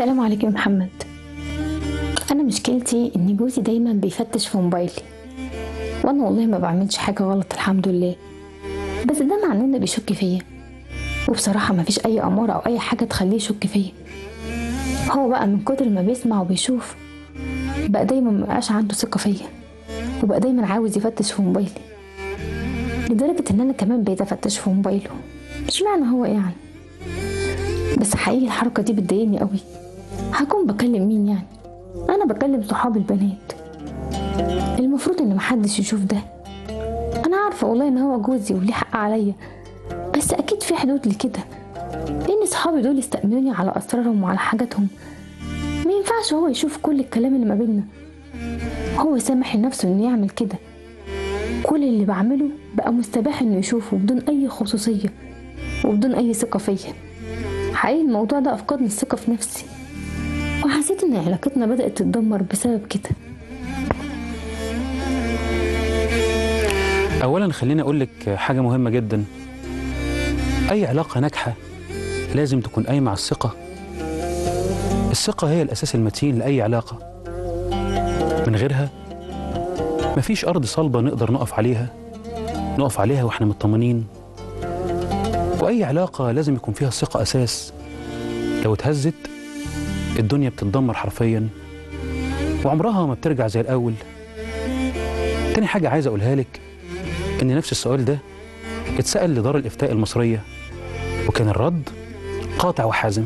السلام عليكم يا محمد انا مشكلتي ان جوزي دايما بيفتش في موبايلي وانا والله ما بعملش حاجه غلط الحمد لله بس ده معناه انه بيشك فيا وبصراحه ما فيش اي اماره او اي حاجه تخليه يشك فيا هو بقى من كتر ما بيسمع وبيشوف بقى دايما مبقاش عنده ثقه فيا وبقى دايما عاوز يفتش في موبايلي لدرجه ان انا كمان بقيت افتش في موبايله مش معنى هو يعني بس حقيقي الحركه دي بتضايقني قوي هكون بكلم مين يعني انا بكلم صحاب البنات المفروض ان محدش يشوف ده انا عارفه والله ان هو جوزي وليه حق عليا بس اكيد في حدود لكده لان صحابي دول يستأمنوني على اسرارهم وعلى حاجاتهم ما ينفعش هو يشوف كل الكلام اللي ما بينا هو سامح لنفسه انه يعمل كده كل اللي بعمله بقى مستباح انه يشوفه بدون اي خصوصيه وبدون اي ثقه فيا حقيقي الموضوع ده افقدني الثقه في نفسي وحسيت ان علاقتنا بدات تتدمر بسبب كده اولا خليني اقول لك حاجه مهمه جدا اي علاقه ناجحه لازم تكون قايمه على الثقه الثقه هي الاساس المتين لاي علاقه من غيرها مفيش ارض صلبه نقدر نقف عليها نقف عليها واحنا مطمنين واي علاقه لازم يكون فيها الثقه اساس لو اتهزت الدنيا بتتدمر حرفيا وعمرها ما بترجع زي الاول تاني حاجه عايز اقولها لك ان نفس السؤال ده اتسال لدار الافتاء المصريه وكان الرد قاطع وحازم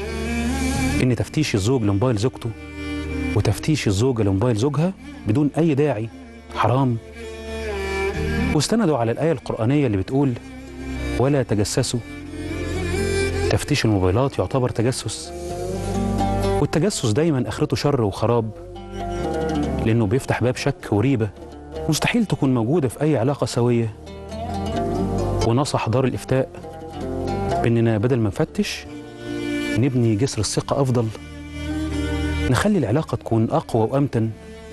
ان تفتيش الزوج لموبايل زوجته وتفتيش الزوجه لموبايل زوجها بدون اي داعي حرام واستندوا على الايه القرانيه اللي بتقول ولا تجسسوا تفتيش الموبايلات يعتبر تجسس والتجسس دايما اخرته شر وخراب لانه بيفتح باب شك وريبه مستحيل تكون موجوده في اي علاقه سويه ونصح دار الافتاء باننا بدل ما نفتش نبني جسر الثقه افضل نخلي العلاقه تكون اقوى وامتن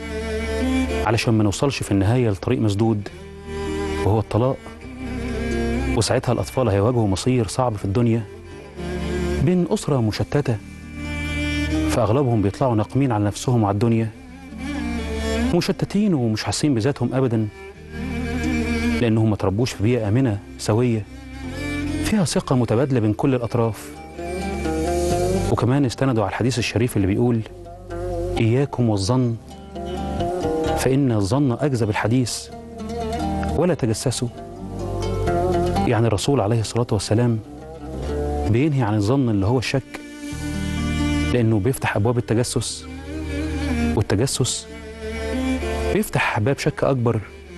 علشان ما نوصلش في النهايه لطريق مسدود وهو الطلاق وساعتها الاطفال هيواجهوا مصير صعب في الدنيا بين اسره مشتته فاغلبهم بيطلعوا ناقمين على نفسهم وعلى الدنيا مشتتين ومش حاسين بذاتهم ابدا لانهم ما تربوش في بيئه امنه سويه فيها ثقه متبادله بين كل الاطراف وكمان استندوا على الحديث الشريف اللي بيقول اياكم والظن فان الظن اكذب الحديث ولا تجسسوا يعني الرسول عليه الصلاه والسلام بينهي عن الظن اللي هو الشك لانه بيفتح ابواب التجسس والتجسس بيفتح باب شك اكبر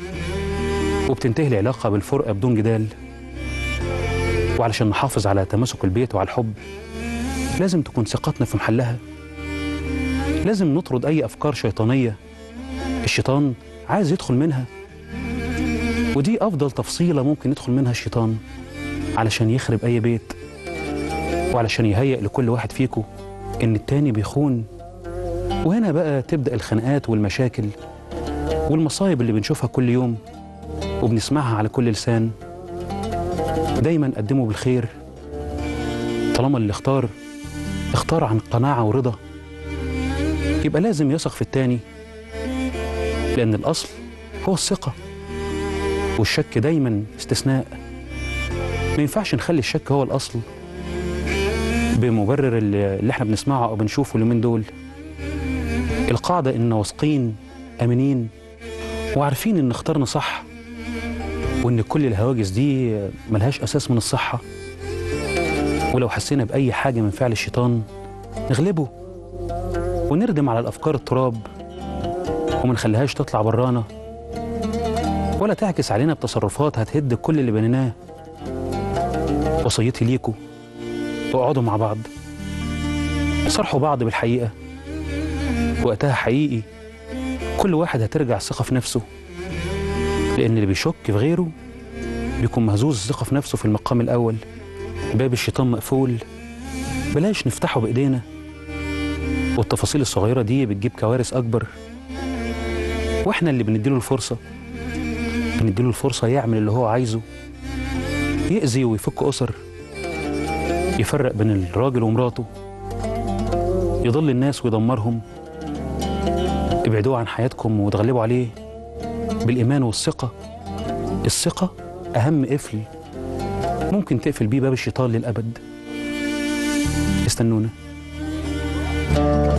وبتنتهي العلاقه بالفرقه بدون جدال وعلشان نحافظ على تماسك البيت وعلى الحب لازم تكون ثقتنا في محلها لازم نطرد اي افكار شيطانيه الشيطان عايز يدخل منها ودي افضل تفصيله ممكن يدخل منها الشيطان علشان يخرب اي بيت وعلشان يهيئ لكل واحد فيكم ان التاني بيخون وهنا بقى تبدا الخناقات والمشاكل والمصايب اللي بنشوفها كل يوم وبنسمعها على كل لسان دايما قدموا بالخير طالما اللي اختار اختار عن قناعة ورضا يبقى لازم يثق في التاني لأن الأصل هو الثقة والشك دايما استثناء ما ينفعش نخلي الشك هو الأصل بمبرر اللي اللي احنا بنسمعه أو بنشوفه اليومين دول القاعدة إن واثقين أمنين وعارفين إن اخترنا صح وإن كل الهواجس دي ملهاش أساس من الصحة ولو حسينا بأي حاجة من فعل الشيطان نغلبه ونردم على الأفكار التراب وما نخليهاش تطلع برانا ولا تعكس علينا بتصرفات هتهد كل اللي بنيناه وصيتي ليكوا اقعدوا مع بعض صرحوا بعض بالحقيقة وقتها حقيقي كل واحد هترجع الثقة في نفسه لأن اللي بيشك في غيره بيكون مهزوز الثقة في نفسه في المقام الأول باب الشيطان مقفول بلاش نفتحه بإيدينا والتفاصيل الصغيرة دي بتجيب كوارث أكبر وإحنا اللي بنديله الفرصة بنديله الفرصة يعمل اللي هو عايزه يأذي ويفك أسر يفرق بين الراجل ومراته يضل الناس ويدمرهم ابعدوه عن حياتكم وتغلبوا عليه بالإيمان والثقة الثقة أهم قفل ممكن تقفل بيه باب الشيطان للأبد استنونا